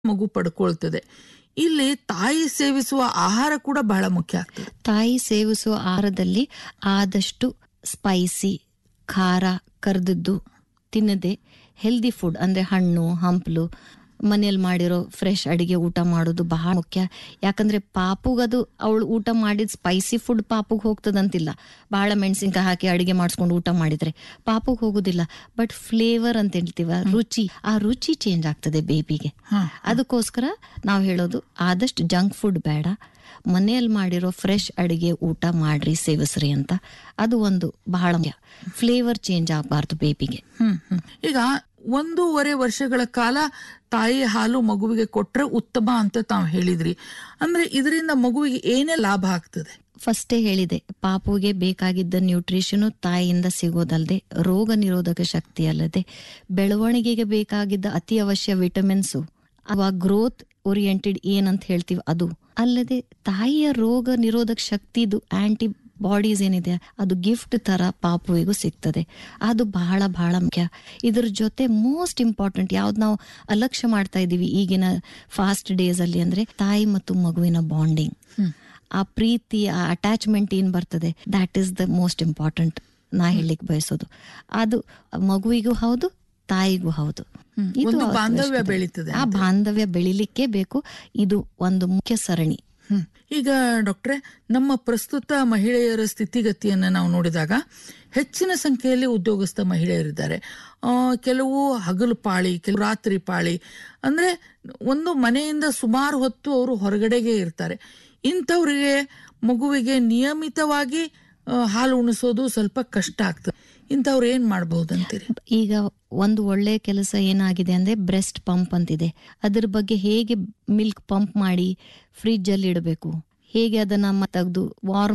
ಮಗು ಪಡ್ಕೊಳ್ತದೆ ಇಲ್ಲಿ ತಾಯಿ ಸೇವಿಸುವ ಆಹಾರ ಕೂಡ ಬಹಳ ಮುಖ್ಯ ಆಗ್ತದೆ ತಾಯಿ ಸೇವಿಸುವ ಆಹಾರದಲ್ಲಿ ಆದಷ್ಟು ಸ್ಪೈಸಿ ಖಾರ ಕರ್ದದ್ದು ತಿನ್ನದೆ ಹೆಲ್ದಿ ಫುಡ್ ಅಂದ್ರೆ ಹಣ್ಣು ಹಂಪಲು ಮನೇಲಿ ಮಾಡಿರೋ ಫ್ರೆಶ್ ಅಡಿಗೆ ಊಟ ಮಾಡೋದು ಬಹಳ ಮುಖ್ಯ ಯಾಕಂದ್ರೆ ಪಾಪುಗದು ಅವಳು ಊಟ ಮಾಡಿದ ಸ್ಪೈಸಿ ಫುಡ್ ಪಾಪುಗ್ ಹೋಗ್ತದಂತಿಲ್ಲ ಬಹಳ ಮೆಣಸಿನ್ಕಾಯಿ ಹಾಕಿ ಅಡಿಗೆ ಮಾಡಿಸ್ಕೊಂಡು ಊಟ ಮಾಡಿದ್ರೆ ಪಾಪುಗ್ ಹೋಗುದಿಲ್ಲ ಬಟ್ ಫ್ಲೇವರ್ ಅಂತ ಹೇಳ್ತೀವ ರುಚಿ ಆ ರುಚಿ ಚೇಂಜ್ ಆಗ್ತದೆ ಬೇಬಿಗೆ ಹಾ. ಅದಕ್ಕೋಸ್ಕರ ನಾವು ಹೇಳೋದು ಆದಷ್ಟು ಜಂಕ್ ಫುಡ್ ಬೇಡ ಮನೆಯಲ್ಲಿ ಮಾಡಿರೋ ಫ್ರೆಶ್ ಅಡಿಗೆ ಊಟ ಮಾಡ್ರಿ ಸೇವಿಸ್ರಿ ಅಂತ ಅದು ಒಂದು ಬಹಳ ಫ್ಲೇವರ್ ಚೇಂಜ್ ಆಗಬಾರ್ದು ಬೇಬಿಗೆ ಹ್ಮ್ ಹ್ಮ್. ಈಗ ಒಂದೂವರೆ ವರ್ಷಗಳ ಕಾಲ ತಾಯಿ ಹಾಲು ಮಗುವಿಗೆ ಕೊಟ್ರೆ ಉತ್ತಮ ಅಂತ ತಾವು ಹೇಳಿದ್ರಿ ಅಂದ್ರೆ ಇದರಿಂದ ಮಗುವಿಗೆ ಏನೇ ಲಾಭ ಆಗ್ತದೆ ಫಸ್ಟೇ ಹೇಳಿದೆ ಪಾಪುಗೆ ಬೇಕಾಗಿದ್ದ ನ್ಯೂಟ್ರಿಷನು ತಾಯಿಯಿಂದ ಸಿಗೋದಲ್ಲದೆ ರೋಗ ನಿರೋಧಕ ಶಕ್ತಿ ಅಲ್ಲದೆ ಬೆಳವಣಿಗೆಗೆ ಬೇಕಾಗಿದ್ದ ಅತಿ ಅವಶ್ಯ ವಿಟಮಿನ್ಸು ಅವ ಗ್ರೋತ್ ಓರಿಯೆಂಟೆಡ್ ಏನಂತ ಹೇಳ್ತೀವಿ ಅದು ಅಲ್ಲದೆ ತಾಯಿಯ ರೋಗ ನಿರೋಧಕ ಶಕ್ತಿದು ಆಂಟಿ ಬಾಡೀಸ್ ಏನಿದೆ ಅದು ಗಿಫ್ಟ್ ತರ ಪಾಪುವಿಗೂ ಸಿಗ್ತದೆ ಅದು ಬಹಳ ಬಹಳ ಮುಖ್ಯ ಇದ್ರ ಜೊತೆ ಮೋಸ್ಟ್ ಇಂಪಾರ್ಟೆಂಟ್ ಯಾವ್ದು ನಾವು ಅಲಕ್ಷ್ಯ ಮಾಡ್ತಾ ಇದೀವಿ ಈಗಿನ ಫಾಸ್ಟ್ ಡೇಸ್ ಅಲ್ಲಿ ಅಂದ್ರೆ ತಾಯಿ ಮತ್ತು ಮಗುವಿನ ಬಾಂಡಿಂಗ್ ಆ ಪ್ರೀತಿ ಆ ಅಟ್ಯಾಚ್ಮೆಂಟ್ ಏನ್ ಬರ್ತದೆ that is the most important ನಾ ಹೇಳಲಿಕ್ಕೆ ಬಯಸೋದು ಅದು ಮಗುವಿಗೂ ಹೌದು ತಾಯಿಗೂ ಹೌದು ಇದು ಒಂದು ಅವತ್ತು ಬಾಂಧವ್ಯ ಅವಶ್ಯಕತೆ. ಬೆಳೀತದೆ ಆ ಬಾಂಧವ್ಯ ಬೆಳಿಲಿಕ್ಕೆ ಬೇಕು ಇದು ಒಂದು ಮುಖ್ಯ ಸರಣಿ ಹ್ಮ್. ಈಗ ಡಾಕ್ಟ್ರೆ ನಮ್ಮ ಪ್ರಸ್ತುತ ಮಹಿಳೆಯರ ಸ್ಥಿತಿಗತಿಯನ್ನ ನಾವು ನೋಡಿದಾಗ ಹೆಚ್ಚಿನ ಸಂಖ್ಯೆಯಲ್ಲಿ ಉದ್ಯೋಗಸ್ಥ ಮಹಿಳೆಯರಿದ್ದಾರೆ ಆ, ಕೆಲವು ಹಗಲು ಪಾಳಿ ಕೆಲವು ರಾತ್ರಿ ಪಾಳಿ ಅಂದ್ರೆ ಒಂದು ಮನೆಯಿಂದ ಸುಮಾರು ಹೊತ್ತು ಅವರು ಹೊರಗಡೆಗೆ ಇರ್ತಾರೆ ಇಂಥವ್ರಿಗೆ ಮಗುವಿಗೆ ನಿಯಮಿತವಾಗಿ ಆ, ಹಾಲು ಉಣಿಸೋದು ಸ್ವಲ್ಪ ಕಷ್ಟ ಆಗ್ತದೆ ಇಂಥವ್ರು ಏನ್ ಮಾಡಬಹುದಂತೀರಿ ಈಗ ಒಂದು ಒಳ್ಳೆ ಕೆಲಸ ಏನಾಗಿದೆ ಅಂದ್ರೆ ಬ್ರೆಸ್ಟ್ ಪಂಪ್ ಅಂತಿದೆ ಅದ್ರ ಬಗ್ಗೆ ಹೇಗೆ ಮಿಲ್ಕ್ ಪಂಪ್ ಮಾಡಿ ಫ್ರಿಜ್ ಅಲ್ಲಿ ಇಡಬೇಕು ಹೇಗೆ ಅದನ್ನ ತೆಗೆದು ವಾರ್ಮ್